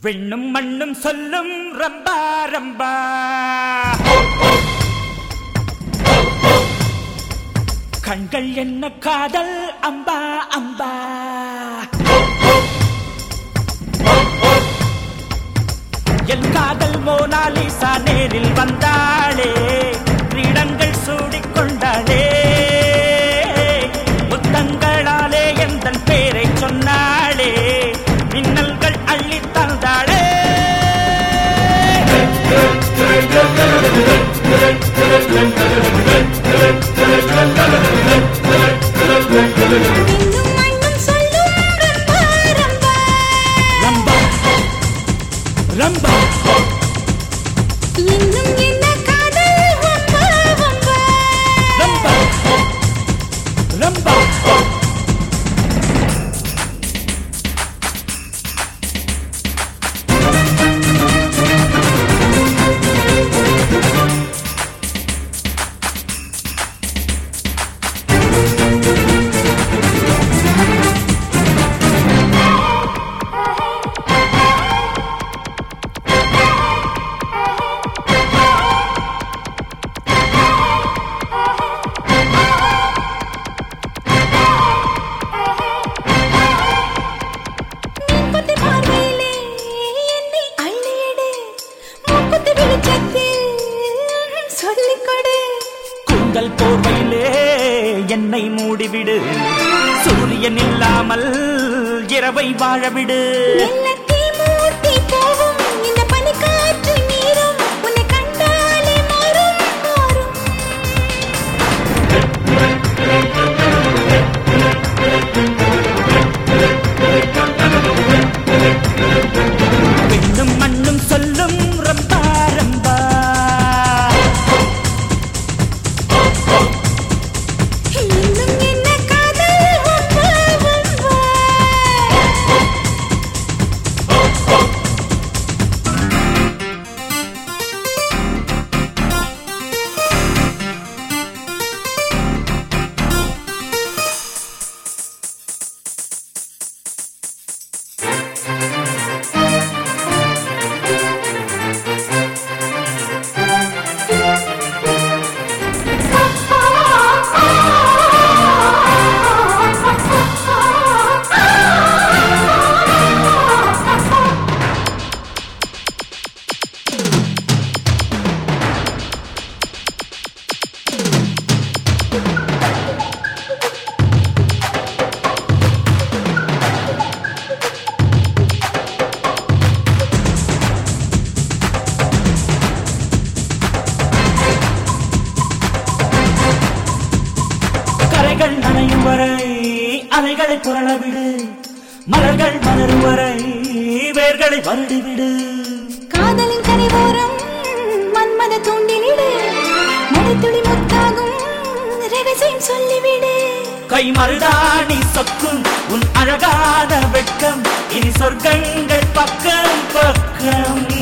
விண்ணும் மண்ணும் சொல்லும் ரம்பா ரம்பா கண்கள் என்ன காதல் அம்பா அம்பா என் காதல் மோனாலிசா நேரில் வந்தாளே கிரீடங்கள் சூடிக்கொண்டாளே புத்தங்களாலே எந்தன் பேரை சொன்னாளே மின்னல்கள் அள்ளித் தந்தாளே இன்னும் மண்ணும் சொல்லும் ரம்பா ரம்பா ரம்பா ரம்பா இன்னும் என்ன காதல் வம்பா வம்பா ரம்பா ரம்பா மீன்குத்தி பார்வையிலே என்னை அள்ளியடு மூக்குத்தி வெளிச்சத்தில் சொல்லிக் கொடு கூந்தல் போர்வையிலே என்னை மூடிவிடு சூரியன் இல்லாமல் இரவை வாழவிடு வெள்ளத்தி மூர்த்தி போகும் இந்த பனிக்காற்று நீரும் உன்னை கண்டாலே மாறும் மாறும் பெண்ணும் மண்ணும் சொல்லும் ரம்பா ரம்பா இன்னும் என்ன காதல் வம்பா வம்பா கரைகள் நனையும் வரை அலைகளை புரளவிடு மலர்கள் மலரும் வரை வேர்களை வருடிவிடு காதலின் கரைவோரம் மன்மத தூண்டிலிடு மழைத்துளி முத்தாகும் ரகசியம் சொல்லிவிடு கை மருதாணி சொக்கும் உன் அழகான வெட்கம் இனி சொர்க்கங்கள் பக்கம் பக்கம்